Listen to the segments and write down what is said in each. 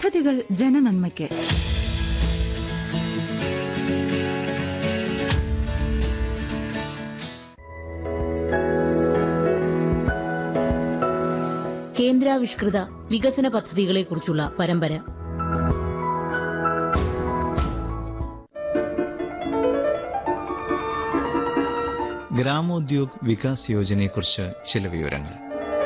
പദ്ധതികൾ ജനനന്മയ്ക്ക് കേന്ദ്രാവിഷ്കൃത വികസന പദ്ധതികളെക്കുറിച്ചുള്ള പരമ്പര ഗ്രാമോദ്യോഗ് വികാസ് യോജനയെക്കുറിച്ച് ചില വിവരങ്ങൾ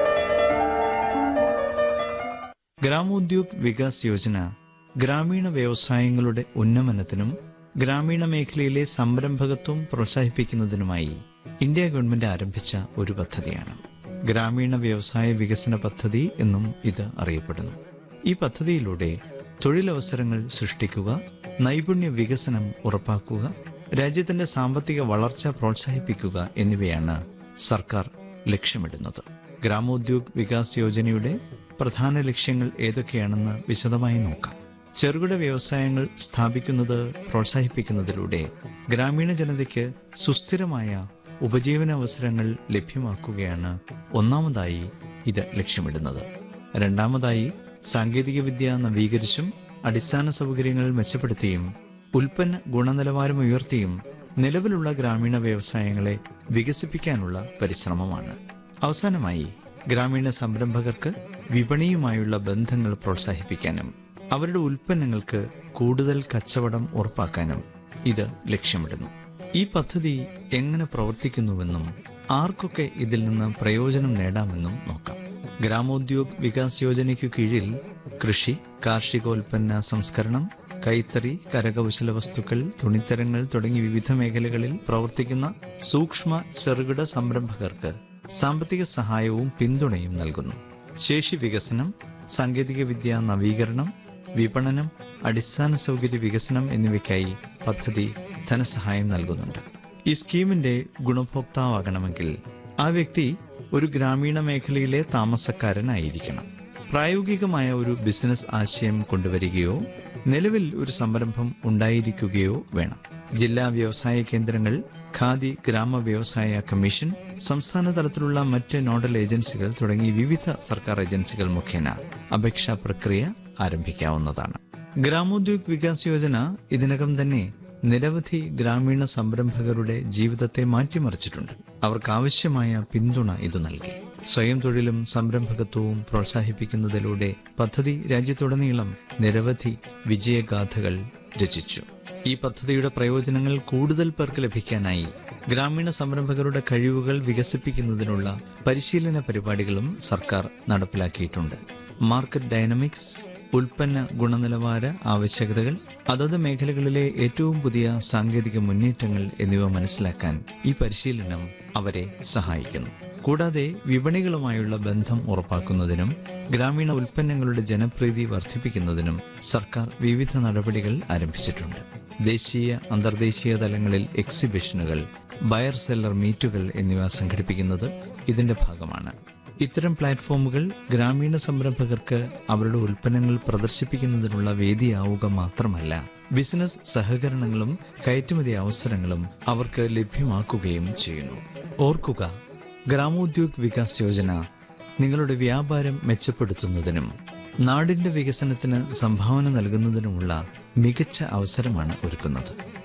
ഗ്രാമോദ്യോഗ് വികാസ് യോജന ഗ്രാമീണ വ്യവസായങ്ങളുടെ ഉന്നമനത്തിനും ഗ്രാമീണ മേഖലയിലെ സംരംഭകത്വം പ്രോത്സാഹിപ്പിക്കുന്നതിനുമായി ഇന്ത്യ ഗവൺമെന്റ് ആരംഭിച്ച ഒരു പദ്ധതിയാണ് ഗ്രാമീണ വ്യവസായ വികസന പദ്ധതി എന്നും ഇത് അറിയപ്പെടുന്നു ഈ പദ്ധതിയിലൂടെ തൊഴിലവസരങ്ങൾ സൃഷ്ടിക്കുക നൈപുണ്യ വികസനം ഉറപ്പാക്കുക രാജ്യത്തിന്റെ സാമ്പത്തിക വളർച്ച പ്രോത്സാഹിപ്പിക്കുക എന്നിവയാണ് സർക്കാർ ലക്ഷ്യമിടുന്നത് ഗ്രാമോദ്യോഗ് വികാസ് യോജനയുടെ പ്രധാന ലക്ഷ്യങ്ങൾ ഏതൊക്കെയാണെന്ന് വിശദമായി നോക്കാം ചെറുകിട വ്യവസായങ്ങൾ സ്ഥാപിക്കുന്നത് പ്രോത്സാഹിപ്പിക്കുന്നതിലൂടെ ഗ്രാമീണ ജനതയ്ക്ക് സുസ്ഥിരമായ ഉപജീവനാവസരങ്ങൾ ലഭ്യമാക്കുകയാണ് ഒന്നാമതായി ഇത് ലക്ഷ്യമിടുന്നത് രണ്ടാമതായി സാങ്കേതികവിദ്യ നവീകരിച്ചും അടിസ്ഥാന സൗകര്യങ്ങൾ മെച്ചപ്പെടുത്തിയും ഉൽപ്പന്ന ഗുണനിലവാരം ഉയർത്തിയും നിലവിലുള്ള ഗ്രാമീണ വ്യവസായങ്ങളെ വികസിപ്പിക്കാനുള്ള പരിശ്രമമാണ് അവസാനമായി ഗ്രാമീണ സംരംഭകർക്ക് വിപണിയുമായുള്ള ബന്ധങ്ങൾ പ്രോത്സാഹിപ്പിക്കാനും അവരുടെ ഉൽപ്പന്നങ്ങൾക്ക് കൂടുതൽ കച്ചവടം ഉറപ്പാക്കാനും ഇത് ലക്ഷ്യമിടുന്നു ഈ പദ്ധതി എങ്ങനെ പ്രവർത്തിക്കുന്നുവെന്നും ആർക്കൊക്കെ ഇതിൽ നിന്ന് പ്രയോജനം നേടാമെന്നും നോക്കാം ഗ്രാമോദ്യോഗ് വികാസ് യോജനയ്ക്കു കീഴിൽ കൃഷി കാർഷികോൽപ്പന്ന സംസ്കരണം കൈത്തറി കരകൗശല വസ്തുക്കൾ തുണിത്തരങ്ങൾ തുടങ്ങി വിവിധ മേഖലകളിൽ പ്രവർത്തിക്കുന്ന സൂക്ഷ്മ ചെറുകിട സംരംഭകർക്ക് സാമ്പത്തിക സഹായവും പിന്തുണയും നൽകുന്നു ശേഷി വികസനം സാങ്കേതികവിദ്യ നവീകരണം വിപണനം അടിസ്ഥാന സൗകര്യ വികസനം എന്നിവയ്ക്കായി പദ്ധതി ധനസഹായം നൽകുന്നുണ്ട് ഈ സ്കീമിന്റെ ഗുണഭോക്താവാകണമെങ്കിൽ ആ വ്യക്തി ഒരു ഗ്രാമീണ മേഖലയിലെ താമസക്കാരനായിരിക്കണം പ്രായോഗികമായ ഒരു ബിസിനസ് ആശയം കൊണ്ടുവരികയോ നിലവിൽ ഒരു സംരംഭം ഉണ്ടായിരിക്കുകയോ വേണം ജില്ലാ വ്യവസായ കേന്ദ്രങ്ങൾ ഖാദി ഗ്രാമ വ്യവസായ കമ്മീഷൻ സംസ്ഥാന തലത്തിലുള്ള മറ്റ് നോഡൽ ഏജൻസികൾ തുടങ്ങി വിവിധ സർക്കാർ ഏജൻസികൾ മുഖേന അപേക്ഷാ പ്രക്രിയ ആരംഭിക്കാവുന്നതാണ് ഗ്രാമോദ്യോഗ് വികാസ് യോജന ഇതിനകം തന്നെ നിരവധി ഗ്രാമീണ സംരംഭകരുടെ ജീവിതത്തെ മാറ്റിമറിച്ചിട്ടുണ്ട് അവർക്കാവശ്യമായ പിന്തുണ ഇത് നൽകി സ്വയം തൊഴിലും സംരംഭകത്വവും പ്രോത്സാഹിപ്പിക്കുന്നതിലൂടെ പദ്ധതി രാജ്യത്തുടനീളം നിരവധി വിജയഗാഥകൾ രചിച്ചു ഈ പദ്ധതിയുടെ പ്രയോജനങ്ങൾ കൂടുതൽ പേർക്ക് ലഭിക്കാനായി ഗ്രാമീണ സംരംഭകരുടെ കഴിവുകൾ വികസിപ്പിക്കുന്നതിനുള്ള പരിശീലന പരിപാടികളും സർക്കാർ നടപ്പിലാക്കിയിട്ടുണ്ട് മാർക്കറ്റ് ഡൈനമിക്സ് ഉൽപ്പന്ന ഗുണനിലവാര ആവശ്യകതകൾ അതത് മേഖലകളിലെ ഏറ്റവും പുതിയ സാങ്കേതിക മുന്നേറ്റങ്ങൾ എന്നിവ മനസ്സിലാക്കാൻ ഈ പരിശീലനം അവരെ സഹായിക്കുന്നു കൂടാതെ വിപണികളുമായുള്ള ബന്ധം ഉറപ്പാക്കുന്നതിനും ഗ്രാമീണ ഉൽപ്പന്നങ്ങളുടെ ജനപ്രീതി വർദ്ധിപ്പിക്കുന്നതിനും സർക്കാർ വിവിധ നടപടികൾ ആരംഭിച്ചിട്ടുണ്ട് ദേശീയ അന്തർദേശീയ തലങ്ങളിൽ എക്സിബിഷനുകൾ ബയർ സെല്ലർ മീറ്റുകൾ എന്നിവ സംഘടിപ്പിക്കുന്നത് ഇതിന്റെ ഭാഗമാണ് ഇത്തരം പ്ലാറ്റ്ഫോമുകൾ ഗ്രാമീണ സംരംഭകർക്ക് അവരുടെ ഉൽപ്പന്നങ്ങൾ പ്രദർശിപ്പിക്കുന്നതിനുള്ള വേദിയാവുക മാത്രമല്ല ബിസിനസ് സഹകരണങ്ങളും കയറ്റുമതി അവസരങ്ങളും അവർക്ക് ലഭ്യമാക്കുകയും ചെയ്യുന്നു ഓർക്കുക ഗ്രാമോദ്യോഗ് വികാസ് യോജന നിങ്ങളുടെ വ്യാപാരം മെച്ചപ്പെടുത്തുന്നതിനും നാടിന്റെ വികസനത്തിന് സംഭാവന നൽകുന്നതിനുമുള്ള മികച്ച അവസരമാണ് ഒരുക്കുന്നത്